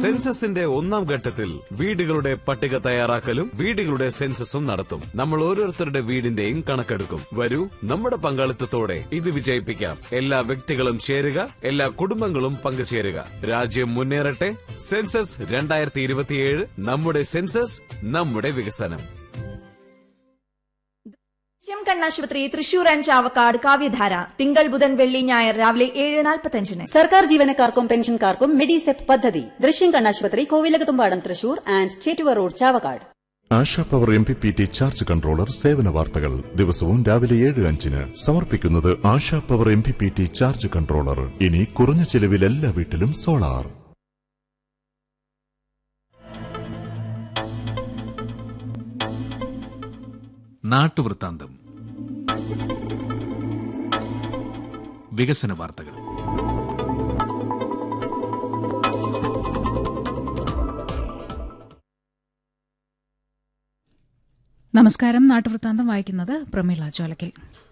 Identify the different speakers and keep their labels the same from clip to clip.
Speaker 1: സെൻസസിന്റെ ഒന്നാം ഘട്ടത്തിൽ വീടുകളുടെ പട്ടിക തയ്യാറാക്കലും വീടുകളുടെ സെൻസസും നടത്തും നമ്മൾ ഓരോരുത്തരുടെ വീടിന്റെയും കണക്കെടുക്കും വരൂ നമ്മുടെ പങ്കാളിത്തത്തോടെ ഇത് വിജയിപ്പിക്കാം എല്ലാ വ്യക്തികളും ചേരുക എല്ലാ കുടുംബങ്ങളും പങ്കുചേരുക രാജ്യം മുന്നേറട്ടെ സെൻസസ് രണ്ടായിരത്തി ഇരുപത്തിയേഴ് നമ്മുടെ സെൻസസ് നമ്മുടെ വികസനം
Speaker 2: ശ്യം കണ്ണാശുപത്രി തൃശൂർ ആൻഡ് ചാവക്കാട് കാവ്യധാര തിങ്കൾ ബുധൻ വെള്ളി ഞായർ രാവിലെ ഏഴ് നാൽപ്പത്തഞ്ചിന്
Speaker 3: സർക്കാർ ജീവനക്കാർക്കും പെൻഷൻകാർക്കും മെഡിസെപ് പദ്ധതി ദൃശ്യം കണ്ണാശുപത്രി Kovilakathumpadam Thrissur and Chettuva road Chavakkad
Speaker 4: Asha power M P P T charge controller സേവന വാർത്തകൾ ദിവസവും രാവിലെ ഏഴ് അഞ്ചിന് സമർപ്പിക്കുന്നത് Asha power M P P T charge controller ഇനി കുറഞ്ഞ ചെലവിൽ എല്ലാ വീട്ടിലും സോളാർ
Speaker 5: നാട്ടുവൃത്താന്തം വികസന വാർത്തകൾ
Speaker 6: നമസ്കാരം നാട്ടുവൃത്താന്തം വായിക്കുന്നത് Prameela Cholakkal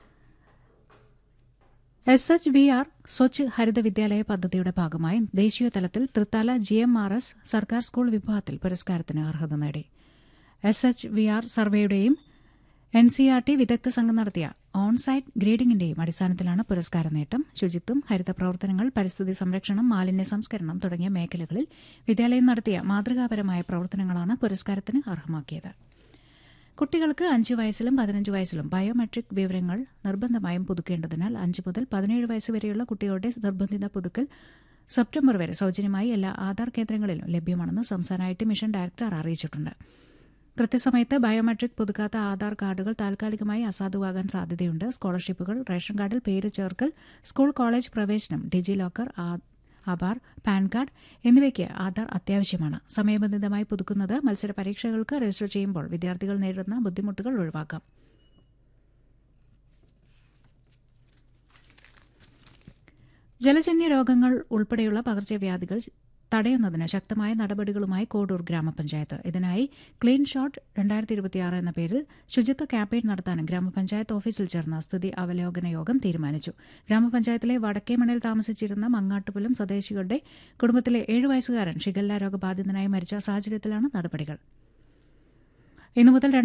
Speaker 6: S H V R Swachh Haritha Vidyalaya പദ്ധതിയുടെ ഭാഗമായി ദേശീയ തലത്തിൽ Thrithala G M R S സർക്കാർ സ്കൂൾ വിഭാഗത്തിൽ പുരസ്കാരത്തിന് അർഹത നേടി എസ് എച്ച് വി ആർ സർവേയുടെയും എൻ സി ആർ ടി വിദഗ്ധ സംഘം നടത്തിയ ഓൺ സൈറ്റ് ഗ്രേഡിംഗിന്റെയും അടിസ്ഥാനത്തിലാണ് പുരസ്കാര നേട്ടം ശുചിത്വം ഹരിത പ്രവർത്തനങ്ങൾ പരിസ്ഥിതി സംരക്ഷണം മാലിന്യ സംസ്കരണം തുടങ്ങിയ മേഖലകളിൽ വിദ്യാലയം നടത്തിയ മാതൃകാപരമായ പ്രവർത്തനങ്ങളാണ് പുരസ്കാരത്തിന് അർഹമാക്കിയത് കുട്ടികൾക്ക് അഞ്ച് വയസ്സിലും പതിനഞ്ച് വയസ്സിലും ബയോമെട്രിക് വിവരങ്ങൾ നിർബന്ധമായും പുതുക്കേണ്ടതിനാൽ അഞ്ച് മുതൽ പതിനേഴ് വയസ്സ് വരെയുള്ള കുട്ടികളുടെ നിർബന്ധിത പുതുക്കൽ സെപ്റ്റംബർ വരെ സൌജന്യമായി എല്ലാ ആധാർ കേന്ദ്രങ്ങളിലും ലഭ്യമാണെന്ന് സംസ്ഥാന ഐ ടി മിഷൻ ഡയറക്ടർ അറിയിച്ചിട്ടുണ്ട് കൃത്യസമയത്ത് ബയോമെട്രിക് പുതുക്കാത്ത ആധാർ കാർഡുകൾ താൽക്കാലികമായി അസാധുവാകാൻ സാധ്യതയുണ്ട് സ്കോളർഷിപ്പുകൾ റേഷൻ കാർഡിൽ പേര് ചേർക്കൽ സ്കൂൾ കോളേജ് പ്രവേശനം DigiLocker Aadhaar PAN card എന്നിവയ്ക്ക് ആധാർ അത്യാവശ്യമാണ് സമയബന്ധിതമായി പുതുക്കുന്നത് മത്സര പരീക്ഷകൾക്ക് രജിസ്റ്റർ ചെയ്യുമ്പോൾ വിദ്യാർത്ഥികൾ നേരിടുന്ന ബുദ്ധിമുട്ടുകൾ ഒഴിവാക്കാം ജലജന്യ രോഗങ്ങൾ ഉൾപ്പെടെയുള്ള പകർച്ചവ്യാധികൾ തടയുന്നതിന് ശക്തമായ നടപടികളുമായി കോഡൂർ ഗ്രാമപഞ്ചായത്ത് ഇതിനായി ക്ലീൻ ഷോട്ട് രണ്ടായിരത്തി ഇരുപത്തിയാറ് എന്ന പേരിൽ ശുചിത്വ ക്യാമ്പയിൻ നടത്താനും ഗ്രാമപഞ്ചായത്ത് ഓഫീസിൽ ചേർന്ന സ്ഥിതി അവലോകന യോഗം തീരുമാനിച്ചു ഗ്രാമപഞ്ചായത്തിലെ വടക്കേമണയിൽ താമസിച്ചിരുന്ന മങ്ങാട്ടുപുലം സ്വദേശികളുടെ കുടുംബത്തിലെ ഏഴു വയസ്സുകാരൻ ഷിഗല്ല രോഗബാധിതനായി മരിച്ച സാഹചര്യത്തിലാണ് നടപടികൾ ഇന്നു മുതൽ